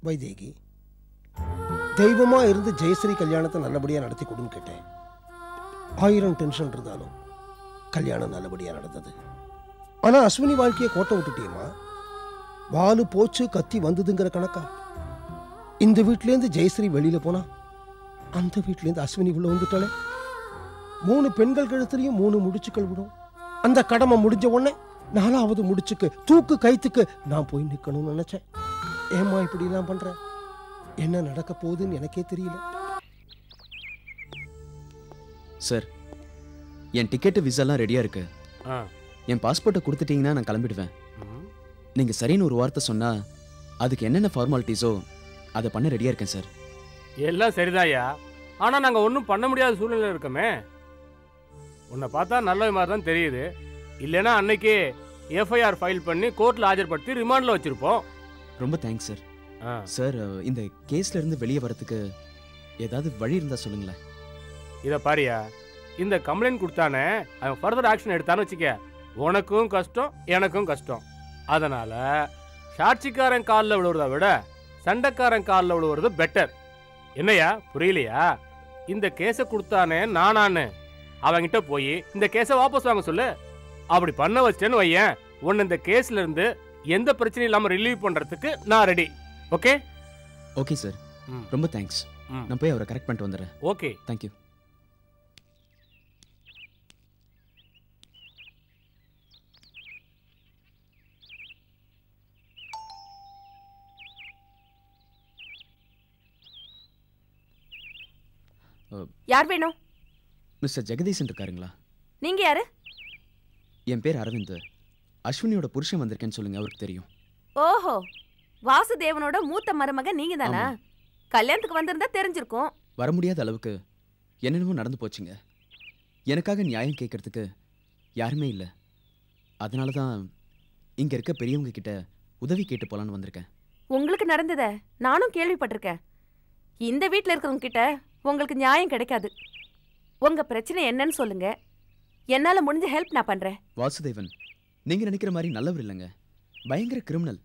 வைதேகி தெய்வமா இருந்து ஜெயஸ்ரீ கல்யாணத்தை நல்லபடியா நடத்தி கொடுன்னு கேட்டேன் ஆயிரம் டென்ஷன் இருந்தாலும் கல்யாணம் நல்லபடியா நடந்தது ஆனா அஸ்வினி வாழ்க்கையை கோட்டை விட்டுட்டியம்மா வாலு போச்சு கத்தி வந்ததுங்கிற கணக்கா இந்த வீட்லேருந்து ஜெயஸ்ரீ வெளியில போனா அந்த வீட்லேருந்து அஸ்வினி உள்ள வந்துட்டாளே மூணு பெண்கள் கழுத்துலையும் மூணு முடிச்சுக்கள் விடும் அந்த கடமை முடிஞ்ச உடனே நாலாவது முடிச்சுக்கு தூக்கு கைத்துக்கு நான் போய் நிக்கணும்னு நினைச்சேன் ஏம்மா இப்படி எல்லாம் பண்ற என்ன நடக்க போகுதுன்னு எனக்கே தெரியல சார் என் டிக்கெட்டு விசாலாம் ரெடியா இருக்கு ஆ என் பாஸ்போர்ட்டை கொடுத்துட்டீங்கன்னா நான் கிளம்பிடுவேன் ம். நீங்க சரின்னு ஒரு வார்த்தை சொன்னா அதுக்கு என்னென்ன ஃபார்மாலிட்டிஸோ அதை பண்ண ரெடியா இருக்கேன் சார் எல்லாம் சரிதாய்யா ஆனா நாங்க ஒன்றும் பண்ண முடியாத சூழ்நிலை இருக்கோமே உன்னை பார்த்தா நல்ல மாதிரி தான் தெரியுது இல்லைன்னா அன்னைக்கு எஃப்ஐஆர் ஃபைல் பண்ணி கோர்ட்ல ஆஜர்படுத்தி ரிமாண்ட்ல வச்சிருப்போம் ரொம்ப தேங்க்ஸ் சார் ஆ, சார் இந்த கேஸ்ல இருந்து வெளியே வரதுக்கு ஏதாவது வழி இருந்தா சொல்லுங்களேன் இத பாரியா இந்த கம்ப்ளைண்ட் கொடுத்தானே அவன் ஃபர்தர் ஆக்ஷன் எடுத்தான்னு வச்சுக்க உனக்கும் கஷ்டம் எனக்கும் கஷ்டம் அதனால சாட்சிக்காரன் காலில் விழுவுறத விட சண்டைக்காரன் காலில் விழுவுறது பெட்டர் என்னய்யா புரியலையா இந்த கேஸை கொடுத்தானே நானான்னு அவன்கிட்ட போய் இந்த கேஸை வாபஸ் வாங்க சொல்லு அப்படி பண்ண வச்சிட்டேன்னு வையேன் உன்னை இந்த கேஸ்ல இருந்து எந்த பிரச்சனையும் இல்லாம ரிலீவ் பண்றதுக்கு நான் ரெடி ஓகே ஓகே சார் ம். ரொம்ப தேங்க்ஸ் ம். நான் போய் அவரை கரெக்ட் பண்ணிட்டு வந்துடுறேன் ஓகே தேங்க்யூ யார் வேணும் மிஸ்டர் ஜெகதீசன் இருக்காருங்களா நீங்க யாரு என் பேர் அரவிந்த் அஸ்வினியோட புருஷன் வந்திருக்கேன்னு சொல்லுங்க அவருக்கு தெரியும் ஓஹோ வாசுதேவனோட மூத்த மருமகன் நீங்க தானா ஆமா. கல்யாணத்துக்கு வந்திருந்தா தெரிஞ்சிருக்கும் வர முடியாத அளவுக்கு என்னென்னமோ நடந்து போச்சுங்க எனக்காக நியாயம் கேட்கறதுக்கு யாருமே இல்லை அதனால தான் இங்கே இருக்க பெரியவங்க கிட்ட உதவி கேட்டு போலான்னு வந்திருக்கேன் உங்களுக்கு நடந்தத நானும் கேள்விப்பட்டிருக்கேன் இந்த வீட்ல இருக்கிறவங்க கிட்ட உங்களுக்கு நியாயம் கிடைக்காது உங்க பிரச்சனை என்னன்னு சொல்லுங்க என்னால முடிஞ்ச ஹெல்ப் நான் பண்றேன் வாசுதேவன் நீங்கள் நினைக்கிற மாதிரி நல்லவர் இல்லைங்க பயங்கர கிரிமினல்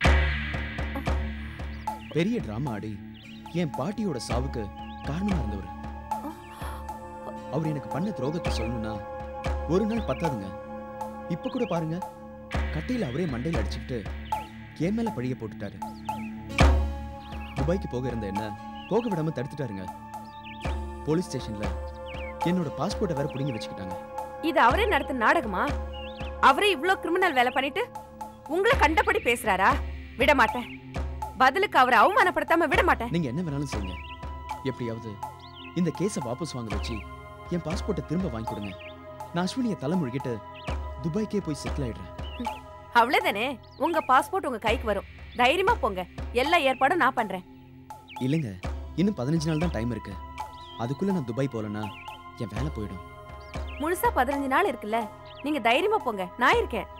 பெரிய டிராமா ஆடி என் பாட்டியோட சாவுக்கு காரணமா இருந்தவர் அவர் எனக்கு பண்ண துரோகத்தை சொல்லணும்னா ஒரு நாள் பத்தாதுங்க இப்ப கூட பாருங்க கட்டையில அவரே மண்டையில அடிச்சுக்கிட்டு என் மேல பழிய போட்டுட்டாரு துபாய்க்கு போக இருந்த என்ன போக விடாம தடுத்துட்டாருங்க போலீஸ் ஸ்டேஷன்ல என்னோட பாஸ்போர்ட்டை வேற பிடுங்கி வச்சுக்கிட்டாங்க இது அவரே நடத்த நாடகமா அவரே இவ்ளோ கிரிமினல் வேலை பண்ணிட்டு உங்களை கண்டபடி பேசுறாரா விட மாட்டேன் பதிலுக்கு அவரை அவமானப்படுத்தாம விட மாட்டேன் நீங்க என்ன வேணாலும் செய்யுங்க எப்படியாவது இந்த கேஸை வாபஸ் வாங்க வச்சு என் பாஸ்போர்ட்டை திரும்ப வாங்கி கொடுங்க நான் அஸ்வினியை தலைமுழுகிட்டு துபாய்க்கே போய் செட்டில் ஆயிடுறேன் அவ்வளவுதானே உங்க பாஸ்போர்ட் உங்க கைக்கு வரும் தைரியமா போங்க எல்லா ஏற்பாடும் நான் பண்றேன் இல்லைங்க இன்னும் பதினஞ்சு நாள் தான் டைம் இருக்கு அதுக்குள்ள நான் துபாய் போகலன்னா என் வேலை போயிடும் முழுசா பதினஞ்சு நாள் இருக்குல்ல நீங்க தைரியமா போங்க நான் இருக்கேன்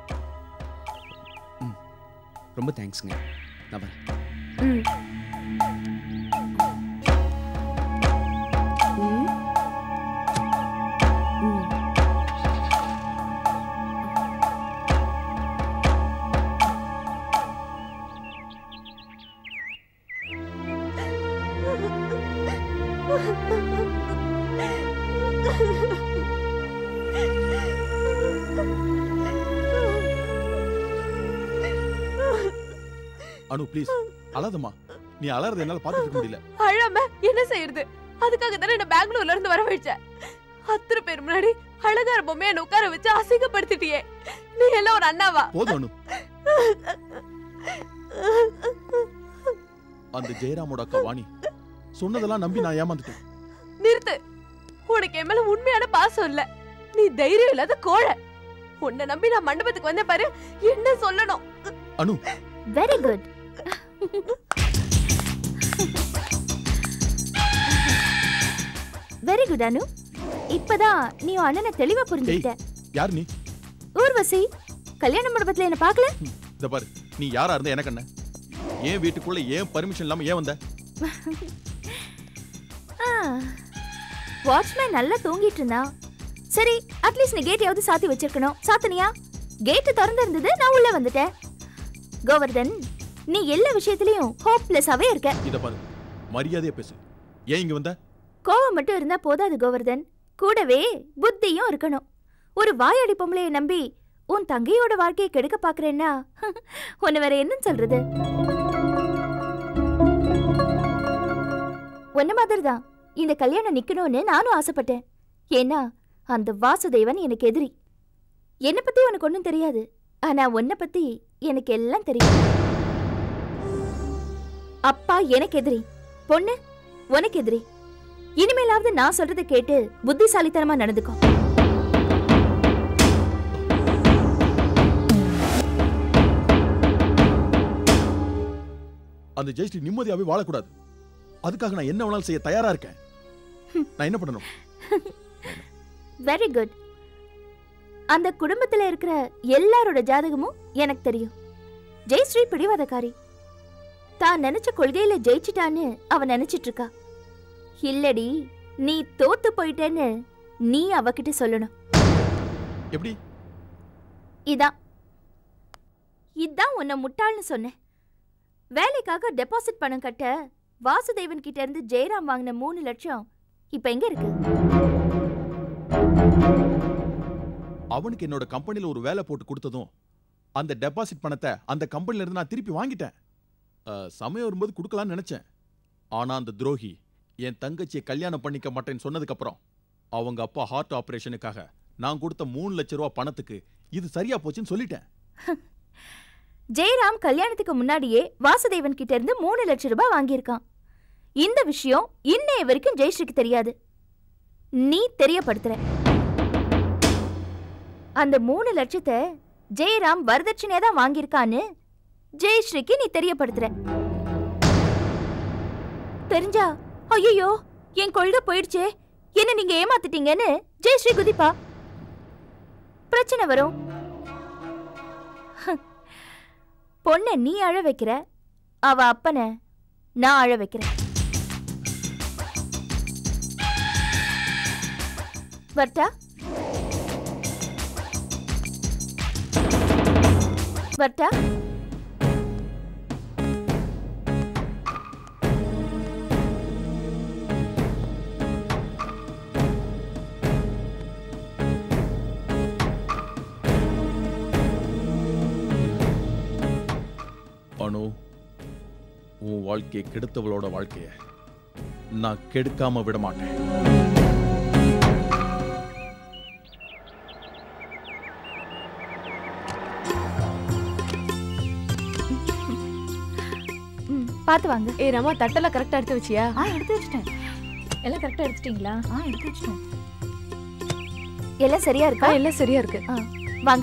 ரொம்ப தேங்க்ஸ்ங்க நான் வரேன் ம். ம். ம். அனு ப்ளீஸ் அழாதம்மா நீ அலறத என்னால பாத்துட்டு இருக்க முடியல அழாம என்ன செய்யறது அதுக்காக தானே என்ன பெங்களூர்ல இருந்து வர வச்சேன் அத்தனை பேர் முன்னாடி அழகார பொம்மையை என்ன உட்கார வச்சு அசிங்கப்படுத்திட்டியே நீ எல்லாம் ஒரு அண்ணாவா போதும் அனு அந்த ஜெயராமோட அக்கா வாணி சொன்னதெல்லாம் நம்பி நான் ஏமாந்துட்டேன் நிறுத்து உனக்கு என் மேல உண்மையான பாசம் இல்ல நீ தைரியம் இல்லாத கோழை உன்னை நம்பி நான் மண்டபத்துக்கு வந்தேன் பாரு என்ன சொல்லணும் Anu very good very good Anu இப்பதான் நீ உன் அண்ணனை தெளிவா புரிஞ்சுக்கிட்ட யார் நீ ஊர்வசி கல்யாண மண்டபத்துல என்ன பார்க்கல இந்த பாரு நீ யாரா இருந்தா எனக்கு என்ன ஏன் வீட்டுக்குள்ள ஏன் பர்மிஷன் இல்லாம ஏன் வந்த வாட்ச்மேன் நல்லா தூங்கிட்டு இருந்தான் சரி அட்லீஸ்ட் நீ கேட்டையாவது சாத்தி வச்சிருக்கணும் சாத்தனியா கேட்டு திறந்து இருந்தது நான் உள்ள வந்துட்டேன் கோவர்தன் நீ எல்லா விஷயத்திலயும் ஹோப்லெஸ்ஸாவே இருக்க இத பாரு மரியாதையா பேசு ஏன் இங்க வந்த கோவம் மட்டும் இருந்தா போதாது கோவர்தன் கூடவே புத்தியும் இருக்கணும் ஒரு வாயாடி பொம்பளைய நம்பி உன் தங்கையோட வாழ்க்கையை கெடுக்க பாக்குறேன்னா உன்னை வேற என்ன சொல்றது உன்ன மாதிரி தான் இந்த கல்யாணம் நிக்கணும்னு நானும் ஆசைப்பட்டேன் ஏன்னா அந்த வாசுதேவன் எனக்கு எதிரி என்னை பத்தி உனக்கு ஒன்றும் தெரியாது ஆனா உன்னை பத்தி எனக்கு எல்லாம் தெரியும் அப்பா எனக்கு எதிரி பொண்ணு உனக்கு எதிரி இனிமேலாவது நான் சொல்றதை கேட்டு புத்திசாலித்தனமா நடந்துக்கோ அந்த ஜெயஸ்ரீ நிம்மதியாவே வாழக்கூடாது அதுக்காக நான் என்ன வேணாலும் செய்ய தயாரா இருக்கேன் நான் என்ன பண்ணணும் வெரி குட் அந்த குடும்பத்துல இருக்கிற எல்லாரோட ஜாதகமும் எனக்கு தெரியும் ஜெயஸ்ரீ பிடிவாதக்காரி தான் நினைச்ச கொள்கையில ஜெயிச்சிட்டான்னு அவ நினைச்சிட்டு இருக்கா இல்லடி நீ தோத்து போயிட்டேன்னு நீ அவகிட்ட சொல்லணும் எப்படி இதான் இதான் உன்னை முட்டாள்னு சொன்னேன் வேலைக்காக டெபாசிட் பணம் கட்ட வாசுதேவன் கிட்ட இருந்து ஜெயராம் வாங்கின மூணு லட்சம் இப்ப எங்க இருக்கு அவனுக்கு என்னோட கம்பெனில ஒரு வேலை போட்டு கொடுத்ததும் அந்த டெபாசிட் பணத்தை அந்த கம்பெனில இருந்து நான் திருப்பி வாங்கிட்டேன் அஹ், சமயம் வரும்போது கொடுக்கலாம்னு நினைச்சேன் ஆனா அந்த துரோகி என் தங்கச்சியை கல்யாணம் பண்ணிக்க மாட்டேன்னு சொன்னதுக்கு அப்புறம் அவங்க அப்பா ஹார்ட் ஆபரேஷனுக்காக நான் கொடுத்த மூணு லட்ச ரூபா பணத்துக்கு இது சரியா போச்சுன்னு சொல்லிட்டேன் ஜெயராம் கல்யாணத்துக்கு முன்னாடியே வாசுதேவன் கிட்ட இருந்து மூணு லட்சம் ரூபாய் வாங்கியிருக்கான் இந்த விஷயம் இன்னைய வரைக்கும் ஜெயஸ்ரீக்கு தெரியாது நீ தெரியப்படுத்துற அந்த மூணு லட்சத்தை ஜெயராம் வரதட்சணையா தான் வாங்கியிருக்கான்னு ஜெயஸ்ரீக்கு நீ தெரியப்படுத்துற தெரிஞ்சா ஐயோ என் கொள்கை போயிடுச்சே என்ன நீங்க ஏமாத்திட்டீங்கன்னு ஜெயஸ்ரீ குதிப்பா பிரச்சனை வரும் பொண்ணை நீ அழ வைக்கிற அவ அப்பனை நான் அழ வைக்கிறேன் வரட்டா வரட்டா அனு உன் வாழ்க்கையை கெடுத்தவளோட வாழ்க்கைய நான் கெடுக்காம விட மாட்டேன் ம், பார்த்து வாங்க ஏ ரமா தட்டெல்லாம் கரெக்டா எடுத்து வச்சியா ஆ எடுத்து வச்சிட்டேன் எல்லாம் கரெக்டா எடுத்துட்டீங்களா ஆ எடுத்து வச்சிட்டோம் எல்லாம் சரியா ஆ இருக்கா எல்லாம் சரியா இருக்கு வாங்க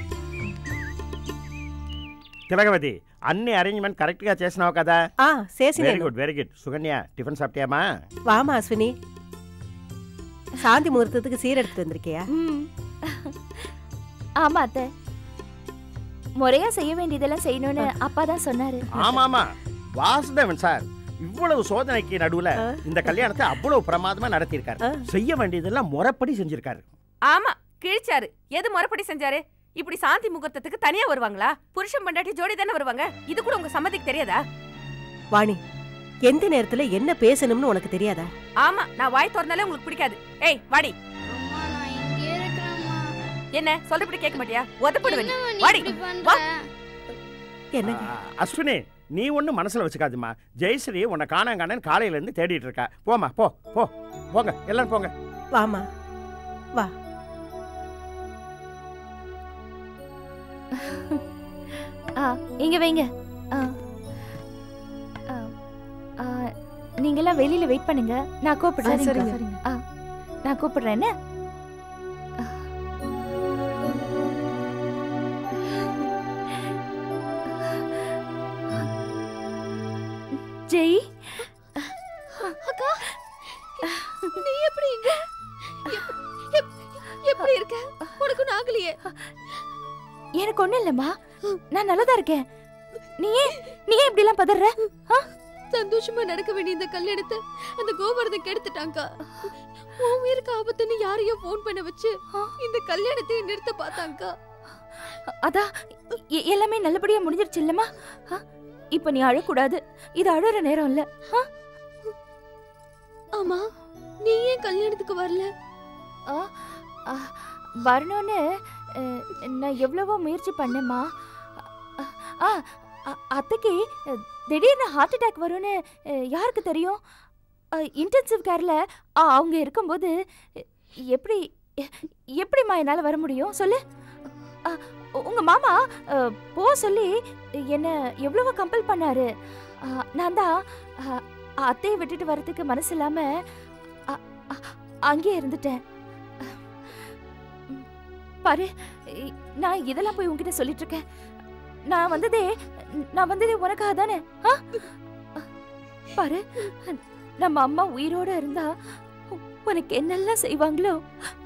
తిలగవతి అన్ని అరేంజ్మెంట్ కరెక్ట్గా చేసినావు కదా ఆ వెరీ చేసినాను good very good Sukanya tiffin சாப்பிட்டியாமா வாமா அஸ்வினி சாந்தி முகூர்த்தத்துக்கு சீர் எடுத்து வந்திருக்கியா ம். ஆமா அத்தை முறையா செய்ய வேண்டியதெல்லாம் செய்யணும்னு அப்பா தான் சொன்னாரு ஆமாமா வாசுதேவன் சார் இவ்வளவு சோதனைக்கு நடுவுல இந்த கல்யாணத்தை அவ்வளவு பிரமாதமா நடத்தியிருக்காரு ஆ. செய்ய வேண்டியதெல்லாம் முறைப்படி செஞ்சிருக்காரு ஆமா கிழிச்சாரு எது முறைப்படி செஞ்சாரு இப்படி சாந்தி முகூர்த்தத்துக்கு தனியா வருவாங்களா புருஷன் பொண்டாட்டி ஜோடி தானே வருவாங்க இது கூட உங்க சம்மதிக்கு தெரியாதா வாணி எந்த நேரத்துல என்ன பேசணும்னு உனக்கு தெரியாதா ஆமா நான் வாய் திறந்தாலே உங்களுக்கு பிடிக்காது ஏய் வாடி என்ன சொல்றபடி கேட்க மாட்டியா உதப்படுவேன் வாடி வா என்னங்க ஆ, அஸ்வினி நீ ஒன்றும் மனசுல வச்சுக்காதுமா ஜெயஸ்ரீ உன்னை காணாங்கானன்னு காலையில இருந்து தேடிட்டு இருக்கா போமா போ போ போங்க எல்லாரும் போங்க வாமா வா ஆ இங்க வைங்க ஆ. ஆ. ஆ, நீங்கெல்லாம் வெளியில வெயிட் பண்ணுங்க நான் கூப்பிடுறேன் சரிங்க. ஆ, நான் கூப்பிடுறேன் என்ன? ஆ. ஜெய் அக்கா நீ எப்படி இங்க எப்படி இருக்க உனக்கு நாகலியே எனக்கு ஒண்ணும் இல்லம்மா நான் நல்லதா இருக்கேன் நீ ஏன் நீ ஏன் இப்படி எல்லாம் பதற சந்தோஷமா நடக்க வேண்டிய இந்த கல்யாணத்தை அந்த கோவர்தன் கெடுத்துட்டாங்கா உன் உயிருக்கு ஆபத்துன்னு யாரையோ ஃபோன் பண்ண வச்சு இந்த கல்யாணத்தை நிறுத்த பார்த்தாங்கா அதான் எ- எல்லாமே நல்லபடியா முடிஞ்சிருச்சு இல்லம்மா ஆ, இப்ப நீ அழக்கூடாது இது அழற நேரம் இல்ல ஆ? ஆமா நீ ஏன் கல்யாணத்துக்கு வரல ஆ, ஆ, வரணும்னு அஹ், நான் எவ்வளவோ முயற்சி பண்ணேம்மா ஆ அ- அத்தைக்கு அஹ், திடீர்னு ஹார்ட் அட்டாக் வரும்னு அஹ், யாருக்கு தெரியும் இன்டென்சிவ் கேரில் அவங்க இருக்கும்போது அஹ், எப்படி எ- எப்படிம்மா என்னால் வர முடியும் சொல்லு அ, உங்க மாமா அஹ், போ சொல்லி என்ன எவ்வளவோ கம்பல் பண்ணாரு அ, நான் தான் அ, அத்தையை விட்டுட்டு வரதுக்கு மனசு இல்லாம அ- அ- அங்கேயே இருந்துட்டேன் பாரு இ- நான் இதெல்லாம் போய் உன்கிட்ட சொல்லிட்டு இருக்கேன் நான் வந்ததே நான் வந்ததே உனக்காக தானே ஆ? பாரு நம்ம அம்மா உயிரோட இருந்தா உனக்கு என்னெல்லாம் செய்வாங்களோ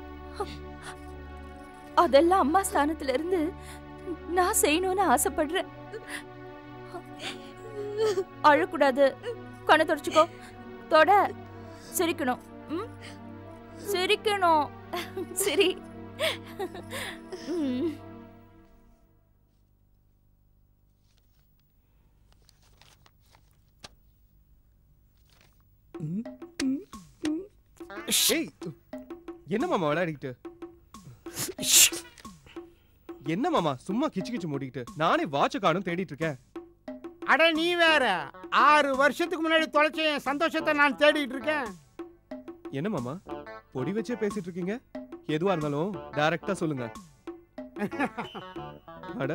அதெல்லாம் அம்மா ஸ்தானத்துல இருந்து நான் செய்யணும்னு ஆசைப்படுறேன் அழக்கூடாது கண்ணை தொடச்சுக்கோ தொட சிரிக்கணும் ம்? சிரிக்கணும் சரி ம். ஏய் என்ன மாமா விளையாடிக்கிட்டு என்ன மாமா சும்மா கிச்சு கிச்சு மூடிக்கிட்டு நானே வாட்ச காணும் தேடிட்டு இருக்கேன் அட நீ வேற ஆறு வருஷத்துக்கு முன்னாடி தொலைச்ச என் சந்தோஷத்தை நான் தேடிட்டு இருக்கேன் என்ன மாமா பொடி வச்சே பேசிட்டு இருக்கீங்க எதுவா இருந்தாலும் டைரக்டா சொல்லுங்க அட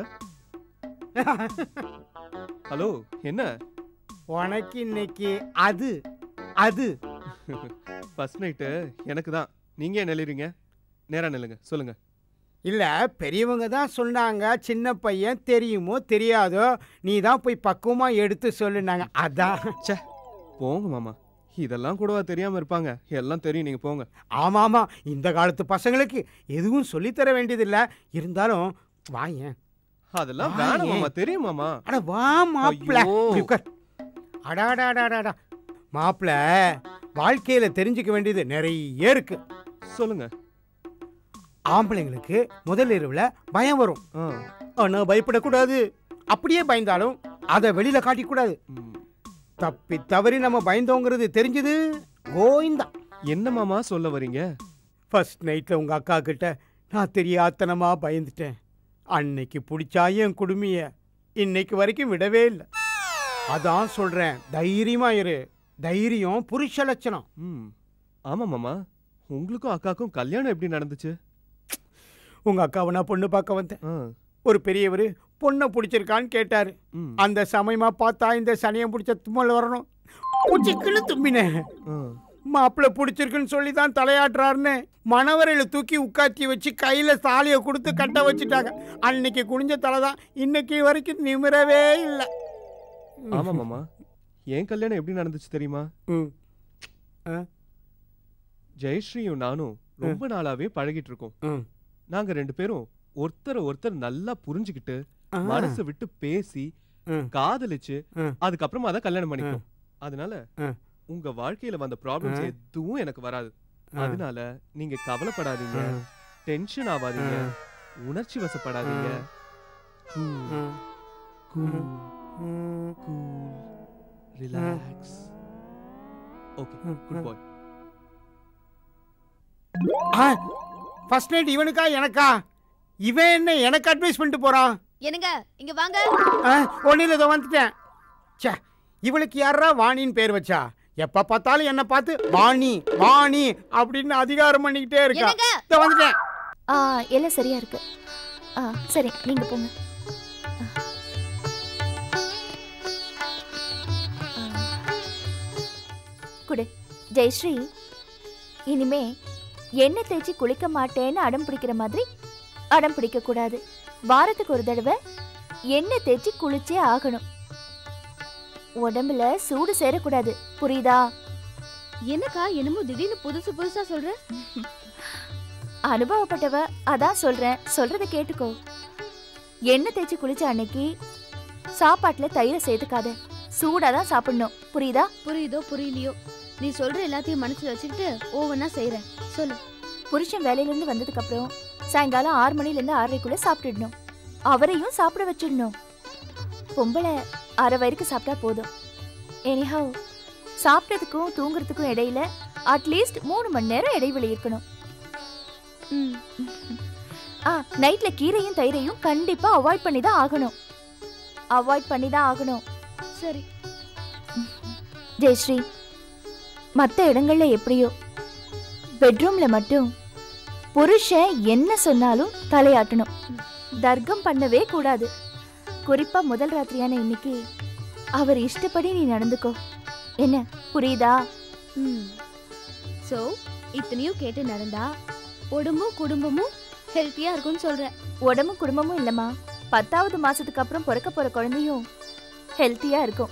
ஹலோ என்ன உனக்கு இன்னைக்கு அது அது ஃபர்ஸ்ட் நைட்டு எனக்கு தான் நீங்க ஏன் நிலைறீங்க நேரா நில்லுங்க சொல்லுங்க இல்ல பெரியவங்க தான் சொன்னாங்க சின்ன பையன் தெரியுமோ தெரியாதோ நீ தான் போய் பக்குவமா எடுத்து சொல்லுனாங்க அதான் ச்சே போங்க மாமா இதெல்லாம் கூடவா தெரியாம இருப்பாங்க எல்லாம் தெரியும் நீங்க போங்க ஆமா ஆமா இந்த காலத்து பசங்களுக்கு எதுவும் சொல்லித்தர வேண்டியதில்ல இருந்தாலும் வாயேன் அதெல்லாம் வாயேன். வேணாம் மாமா தெரியும் மாமா அட வா மாப்பிள ஐயோ. இப்படி உட்கார். அடாடாடாடாடா மாப்பிள வாழ்க்கையில தெரிஞ்சுக்க வேண்டியது நிறைய இருக்கு சொல்லுங்க ஆம்பளைங்களுக்கு முதல் இரவுல பயம் வரும் ஆ, ஆனா பயப்படக்கூடாது அப்படியே பயந்தாலும் அதை வெளியில காட்டிக்கூடாது ம். தப்பி தவறி நம்ம பயந்தோங்கிறது தெரிஞ்சது கோயிந்தா என்ன மாமா சொல்ல வரீங்க ஃபர்ஸ்ட் நைட்ல உங்க அக்கா கிட்ட நான் தெரியாத்தனமா பயந்துட்டேன் அன்னைக்கு பிடிச்சா என் குடுமிய இன்னைக்கு வரைக்கும் விடவே இல்லை அதான் சொல்றேன் தைரியமா இரு தைரியம் புருஷ லட்சணம் ம் ஆமா மாமா உங்களுக்கும் அக்காக்கும் கல்யாணம் எப்படி நடந்துச்சு உங்க அக்காவை நான் பொண்ணு பார்க்க வந்தேன் ஆ, ஒரு பெரியவர் பொண்ணை பிடிச்சிருக்கான்னு கேட்டாரு ம், அந்த சமயமா பார்த்தா இந்த சனியம் பிடிச்ச தும்மல் வரணும் பூச்சிக்குன்னு தும்பினேன் ஆ. மாப்பிள்ளை பிடிச்சிருக்குன்னு சொல்லி தான் தலையாட்டுறாருன்னு மணவரையில் தூக்கி உட்காத்தி வச்சு கையில் தாலியை கொடுத்து கட்ட வச்சுட்டாங்க அன்னைக்கு குனிஞ்ச தலை தான் இன்னைக்கு வரைக்கும் நிமிரவே இல்லை ஆமா மாமா என் கல்யாணம் எப்படி நடந்துச்சு தெரியுமா ம். ஆ? ஜெயஸ்ரீயும் நானும் ரொம்ப நாளாவே பழகிட்டு இருக்கோம் ம். நாங்க ரெண்டு பேரும் ஒருத்தரை ஒருத்தர் நல்லா புரிஞ்சுக்கிட்டு ஆ. மனசு விட்டு பேசி ம். காதலிச்சு ம். அதுக்கப்புறமா தான் கல்யாணம் பண்ணிக்கணும் அதனால ஆ. உங்க வாழ்க்கையில வந்த ப்ராப்ளம்ஸ் ஆ. எதுவும் எனக்கு வராது ஆ. அதனால நீங்க கவலைப்படாதீங்க ஆ. டென்ஷன் ஆகாதீங்க ஆ. உணர்ச்சி வசப்படாதீங்க ம். கூல் ம். Cool relax okay good bye ஆ ஃபர்ஸ்ட் நைட் இவனுக்கா எனக்கா இவன் என்ன எனக்கு அட்வைஸ் பண்ணிட்டு போறான் என்னங்க இங்க வாங்க ஒன்னில் இதை வந்துட்டேன் ச்சே இவளுக்கு யாரா வாணின்னு பேர் வச்சா எப்ப பார்த்தாலும் என்ன பார்த்து வாணி வாணி அப்படின்னு அதிகாரம் பண்ணிக்கிட்டே இருக்கா என்னங்க இதோ வந்துட்டேன் ஆ எல்லாம் சரியா இருக்கு ஆ சரி நீங்க போங்க குடு ஜெயஸ்ரீ இனிமே எண்ணெய் தேய்ச்சி குளிக்க மாட்டேன்னு அடம் பிடிக்கிற மாதிரி அடம் பிடிக்க கூடாது வாரத்துக்கு ஒரு தடவை எண்ணெய் தேய்ச்சி குளிச்சே ஆகணும் உடம்புல சூடு சேரக்கூடாது புரியுதா என்னக்கா என்னமோ திடீர்னு புதுசு புதுசா சொல்ற அனுபவப்பட்டவ அதான் சொல்றேன் சொல்றத கேட்டுக்கோ எண்ணெய் தேய்ச்சி குளிச்ச அன்னைக்கு சாப்பாட்டுல தயிரை சேர்த்துக்காத சூடா தான் சாப்பிடணும் புரியுதா புரியுதோ புரியலையோ நீ சொல்ற எல்லாத்தையும் மனசுல வச்சுக்கிட்டு ஒவ்வொன்னா செய்யறேன் சொல்லு புருஷன் வேலையில இருந்து வந்ததுக்கு அப்புறம் சாயங்காலம் ஆறு மணில இருந்து ஆறரைக்குள்ள சாப்பிட்டுடணும் அவரையும் சாப்பிட வச்சிடணும் பொம்பளை அரை வயிறுக்கு சாப்பிட்டா போதும் எனிஹவ் சாப்பிட்டதுக்கும் தூங்குறதுக்கும் இடையில அட்லீஸ்ட் மூணு மணி நேரம் இடைவெளி இருக்கணும் ஆ நைட்ல கீரையும் தயிரையும் கண்டிப்பா அவாய்ட் பண்ணி தான் ஆகணும் அவாய்ட் பண்ணி தான் ஆகணும் சரி ஜெயஸ்ரீ மற்ற இடங்கள்ல எப்படியோ பெட்ரூம்ல மட்டும் புருஷன் என்ன சொன்னாலும் தலையாட்டணும் தர்க்கம் பண்ணவே கூடாது குறிப்பா முதல் ராத்திரியான இன்னைக்கு அவர் இஷ்டப்படி நீ நடந்துக்கோ என்ன புரியுதா ம் ஸோ இத்தனையும் கேட்டு நடந்தா உடம்பும் குடும்பமும் ஹெல்த்தியா இருக்கும்னு சொல்ற உடம்பும் குடும்பமும் இல்லம்மா பத்தாவது மாசத்துக்கு அப்புறம் பிறக்க போற குழந்தையும் ஹெல்த்தியா இருக்கும்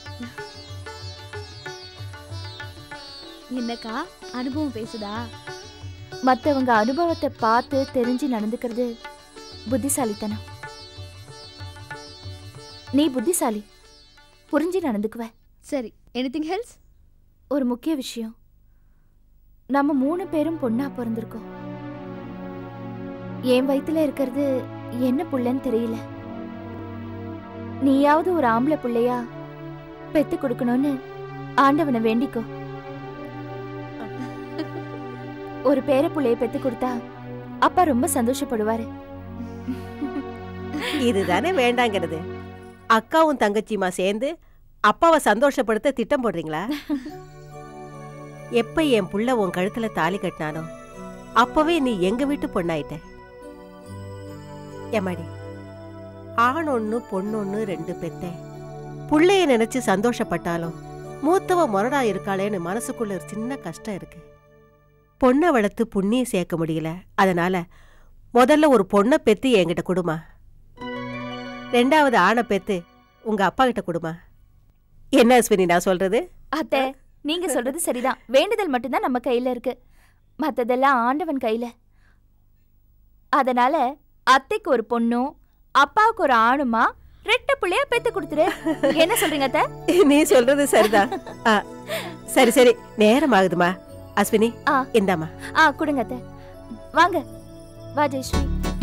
என்னக்கா அனுபவம் பேசுதா மத்தவங்க அனுபவத்தை பார்த்து தெரிஞ்சு நடந்துக்கிறது புத்திசாலித்தனம் நீ புத்திசாலி புரிஞ்சு நடந்துக்குவ சரி எனிதிங் ஹெல்ஸ் ஒரு முக்கிய விஷயம் நம்ம மூணு பேரும் பொண்ணா பிறந்திருக்கோம் என் வயித்துல இருக்கிறது என்ன புள்ளன்னு தெரியல நீயாவது ஒரு ஆம்பளை புள்ளையா பெத்து கொடுக்கணும்னு ஆண்டவனை வேண்டிக்கோ ஒரு பேர புள்ளைய பெத்து கொடுத்தா அப்பா ரொம்ப சந்தோஷப்படுவாரு இதுதானே வேண்டாங்கிறது அக்காவும் தங்கச்சியுமா சேர்ந்து அப்பாவை சந்தோஷப்படுத்த திட்டம் போடுறீங்களா எப்ப என் புள்ள உன் கழுத்துல தாலி கட்டினானோ அப்பவே நீ எங்க வீட்டு பொண்ணாயிட்ட எம்மாடி ஆண் ஒண்ணு பொண்ணொன்னு ரெண்டு பெத்தேன் புள்ளைய நினைச்சு சந்தோஷப்பட்டாலும் மூத்தவ முரடா இருக்காளேன்னு மனசுக்குள்ள ஒரு சின்ன கஷ்டம் இருக்கு பொண்ணை வளர்த்து புண்ணியம் சேர்க்க முடியல அதனால முதல்ல ஒரு பொண்ணை பெத்து என்கிட்ட கொடுமா ரெண்டாவது ஆணை பெத்து உங்க அப்பா கிட்ட கொடுமா என்ன அஸ்வினி நான் சொல்றது அத்தை நீங்க சொல்றது சரிதான் வேண்டுதல் மட்டும்தான் நம்ம கையில இருக்கு மத்ததெல்லாம் ஆண்டவன் கையில அதனால அத்தைக்கு ஒரு பொண்ணும் அப்பாவுக்கு ஒரு ஆணுமா ரெட்ட புள்ளையா பெத்து கொடுத்துரு என்ன சொல்றீங்க அத்தை நீ சொல்றது சரிதான் ஆ, சரி சரி நேரம் ஆகுதுமா அஸ்வினி ஆ இந்தாம்மா ஆ கொடுங்க அத்தை வாங்க வா ஜெயஸ்ரீ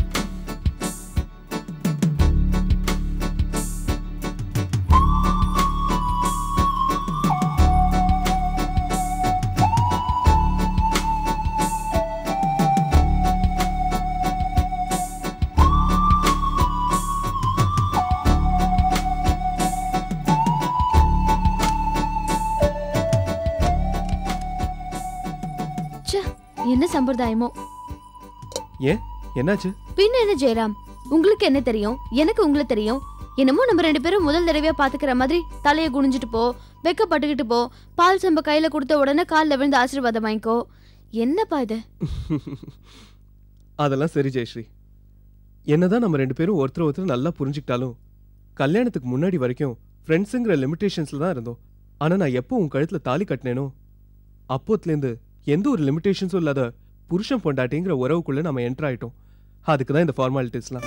ச்சே என்ன சம்பிரதாயமோ ஏன் என்னாச்சு பின்ன என்ன ஜெயராம் உங்களுக்கு என்ன தெரியும் எனக்கு உங்களை தெரியும் என்னமோ நம்ம ரெண்டு பேரும் முதல் தடவையா பாத்துக்கிற மாதிரி தலையை குனிஞ்சிட்டு போ வெக்கப்பட்டுக்கிட்டு போ பால் சம்ப கையில கொடுத்த உடனே காலில் விழுந்து ஆசீர்வாதம் வாங்கிக்கோ என்னப்பா இது அதெல்லாம் சரி ஜெயஸ்ரீ என்னதான் நம்ம ரெண்டு பேரும் ஒருத்தர் ஒருத்தர் நல்லா புரிஞ்சுக்கிட்டாலும் கல்யாணத்துக்கு முன்னாடி வரைக்கும் ஃப்ரெண்ட்ஸுங்கிற லிமிட்டேஷன்ஸ்ல தான் இருந்தோம் ஆனா நான் எப்போ உன் கழுத்துல தாலி கட்டினேனோ அப்போத்துலேருந்து எந்த ஒரு லிமிட்டேஷன்ஸும் இல்லாத புருஷன் பொண்டாட்டிங்கிற உறவுக்குள்ள நம்ம என்டர் ஆயிட்டோம் அதுக்கு தான் இந்த ஃபார்மாலிட்டிஸ்லாம்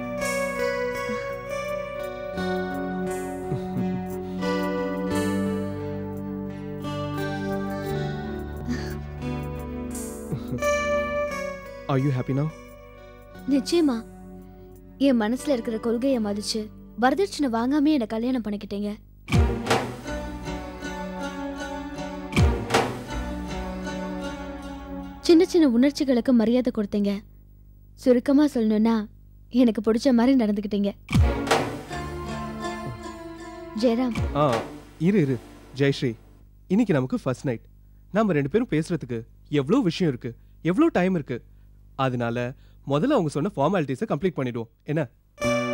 ஆர் யூ ஹாப்பி now நிச்சயமா என் மனசுல இருக்கிற கொள்கையை மதிச்சு வரதட்சணை வாங்காமே என்ன கல்யாணம் பண்ணிக்கிட்டீங்க சின்ன சின்ன உணர்ச்சிகளுக்கு மரியாதை கொடுத்தீங்க சுருக்கமா சொல்லணும்னா எனக்கு பிடிச்ச மாதிரி நடந்துக்கிட்டீங்க ஜெயராம் ஆ இரு இரு ஜெயஸ்ரீ இன்னைக்கு நமக்கு ஃபர்ஸ்ட் நைட் நாம ரெண்டு பேரும் பேசுறதுக்கு எவ்வளோ விஷயம் இருக்கு எவ்வளோ டைம் இருக்கு அதனால முதல்ல அவங்க சொன்ன ஃபார்மாலிட்டிஸை கம்ப்ளீட் பண்ணிடுவோம் என்ன